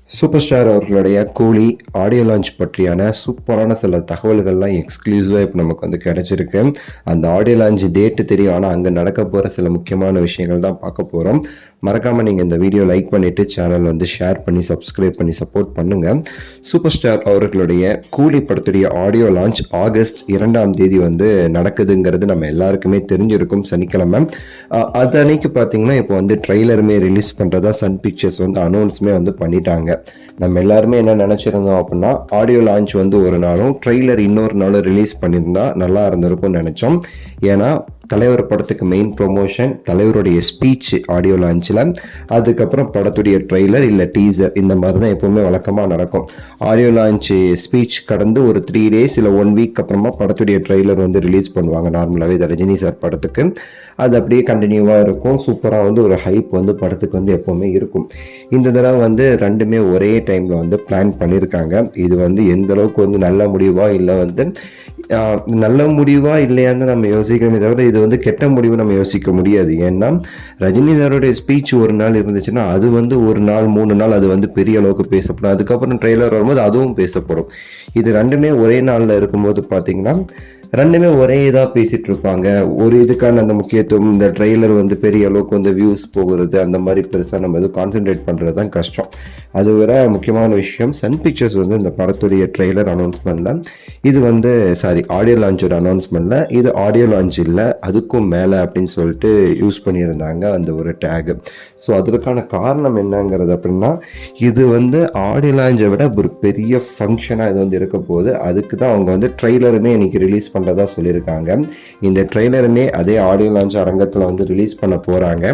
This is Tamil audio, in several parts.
சூப்பர் ஸ்டார் அவர்களுடைய கூலி ஆடியோ லான்ச் பற்றியான சூப்பரான சில தகவல்கள்லாம் எக்ஸ்க்ளூசிவாக இப்போ நமக்கு வந்து கிடைச்சிருக்கு அந்த ஆடியோ லான்ச் டேட்டு தெரியும் ஆனால் அங்கே நடக்க போகிற சில முக்கியமான விஷயங்கள் தான் பார்க்க போகிறோம் மறக்காமல் நீங்கள் இந்த வீடியோ லைக் பண்ணிவிட்டு சேனல் வந்து ஷேர் பண்ணி சப்ஸ்கிரைப் பண்ணி சப்போர்ட் பண்ணுங்கள் சூப்பர் ஸ்டார் அவர்களுடைய கூலி படத்துடைய ஆடியோ லான்ச் ஆகஸ்ட் இரண்டாம் தேதி வந்து நடக்குதுங்கிறது நம்ம எல்லாருக்குமே தெரிஞ்சிருக்கும் சனிக்கிழமை அஹ் அது அன்னைக்கு பார்த்தீங்கன்னா இப்போ வந்து ட்ரெய்லருமே ரிலீஸ் பண்ணுறதா சன் பிக்சர்ஸ் வந்து அனௌன்ஸுமே வந்து பண்ணிட்டாங்க நம்ம எல்லாருமே என்ன நினச்சிருந்தோம் அப்படின்னா ஆடியோ லான்ச் வந்து ஒரு நாளும் ட்ரெய்லர் இன்னொரு நாளும் ரிலீஸ் பண்ணியிருந்தா நல்லா இருந்திருக்கும்னு நினச்சோம் ஏன்னா தலைவர் படத்துக்கு மெயின் ப்ரொமோஷன் தலைவருடைய ஸ்பீச் ஆடியோ லான்ச்சில் அதுக்கப்புறம் படத்துடைய ட்ரெய்லர் இல்லை டீசர் இந்த மாதிரி தான் எப்போவுமே வழக்கமாக நடக்கும் ஆடியோ லான்ச் ஸ்பீச் கடந்து ஒரு த்ரீ டேஸ் இல்லை ஒன் வீக் அப்புறமா படத்துடைய ட்ரெய்லர் வந்து ரிலீஸ் பண்ணுவாங்க நார்மலாகவே இது ரஜினி சார் படத்துக்கு அது அப்படியே கண்டினியூவாக இருக்கும் சூப்பராக வந்து ஒரு ஹைப் வந்து படத்துக்கு வந்து எப்போவுமே இருக்கும் இந்த தடவை வந்து ரெண்டுமே ஒரே டைமில் வந்து பிளான் பண்ணியிருக்காங்க இது வந்து எந்த அளவுக்கு வந்து நல்ல முடிவா இல்லை வந்து ஆஹ், நல்ல முடிவா இல்லையான்னு நம்ம யோசிக்கணுமே தவிர இது வந்து கெட்ட முடிவு நம்ம யோசிக்க முடியாது ஏன்னா ரஜினி சாரோடைய ஸ்பீச் ஒரு நாள் இருந்துச்சுன்னா அது வந்து ஒரு நாள் மூணு நாள் அது வந்து பெரிய அளவுக்கு பேசப்படும் அதுக்கப்புறம் ட்ரெய்லர் வரும்போது அதுவும் பேசப்படும் இது ரெண்டுமே ஒரே நாளில் இருக்கும்போது பார்த்தீங்கன்னா ரெண்டுமே ஒரே இதாக பேசிட்டு இருப்பாங்க ஒரு இதுக்கான அந்த முக்கியத்துவம் இந்த ட்ரெய்லர் வந்து பெரிய அளவுக்கு வந்து வியூஸ் போகிறது அந்த மாதிரி பெருசாக நம்ம எதுவும் கான்சென்ட்ரேட் பண்ணுறது தான் கஷ்டம் அது விட முக்கியமான விஷயம் சன் பிக்சர்ஸ் வந்து இந்த படத்துடைய ட்ரெய்லர் அனௌன்ஸ்மெண்ட்டில் இது வந்து சாரி ஆடியோ லான்ச்சோட அனௌன்ஸ்மெண்ட்டில் இது ஆடியோ லான்ச் இல்லை அதுக்கும் மேலே அப்படின்னு சொல்லிட்டு யூஸ் பண்ணியிருந்தாங்க அந்த ஒரு டேகு ஸோ அதற்கான காரணம் என்னங்கிறது அப்படின்னா இது வந்து ஆடியோ லான்ச்சை விட ஒரு பெரிய ஃபங்க்ஷனாக இது வந்து இருக்க போகுது அதுக்கு தான் அவங்க வந்து ட்ரெய்லருமே இன்னைக்கு ரிலீஸ் பண்ணுறதா சொல்லியிருக்காங்க இந்த ட்ரெய்லருமே அதே ஆடியோ லான்ச் அரங்கத்தில் வந்து ரிலீஸ் பண்ண போகிறாங்க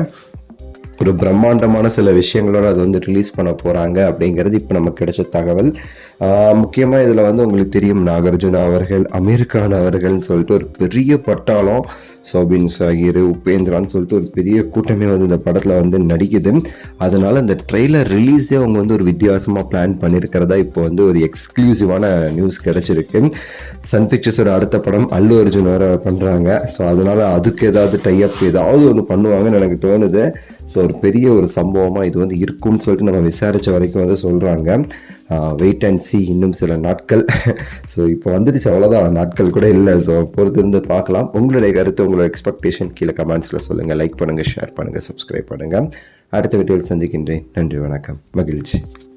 ஒரு பிரம்மாண்டமான சில விஷயங்களோட அது வந்து ரிலீஸ் பண்ண போகிறாங்க அப்படிங்கிறது இப்போ நமக்கு கிடைச்ச தகவல் முக்கியமாக இதில் வந்து உங்களுக்கு தெரியும் நாகார்ஜுனா அவர்கள் அமீர் கான் அவர்கள்னு சொல்லிட்டு ஒரு பெரிய பட்டாளம் சோபின் சாகிர் உபேந்திரான்னு சொல்லிட்டு ஒரு பெரிய கூட்டமே வந்து இந்த படத்தில் வந்து நடிக்குது அதனால இந்த ட்ரெய்லர் ரிலீஸே அவங்க வந்து ஒரு வித்தியாசமாக பிளான் பண்ணியிருக்கிறதா இப்போ வந்து ஒரு எக்ஸ்க்ளூசிவான நியூஸ் கிடைச்சிருக்கு சன் பிக்சர்ஸோட அடுத்த படம் அல்லு அர்ஜுன் வர பண்ணுறாங்க ஸோ அதனால அதுக்கு ஏதாவது டைப் ஏதாவது ஒன்று பண்ணுவாங்கன்னு எனக்கு தோணுது ஸோ ஒரு பெரிய ஒரு சம்பவமாக இது வந்து இருக்கும்னு சொல்லிட்டு நம்ம விசாரித்த வரைக்கும் வந்து சொல்கிறாங்க வெயிட் அண்ட் சி இன்னும் சில நாட்கள் ஸோ இப்போ வந்துடுச்சு அவ்வளோதான் நாட்கள் கூட இல்லை ஸோ பொறுத்து இருந்து பார்க்கலாம் உங்களுடைய கருத்து உங்களோட எக்ஸ்பெக்டேஷன் கீழே கமெண்ட்ஸில் சொல்லுங்கள் லைக் பண்ணுங்கள் ஷேர் பண்ணுங்கள் சப்ஸ்கிரைப் பண்ணுங்கள் அடுத்த வீடியோவில் சந்திக்கின்றேன் நன்றி வணக்கம் மகிழ்ச்சி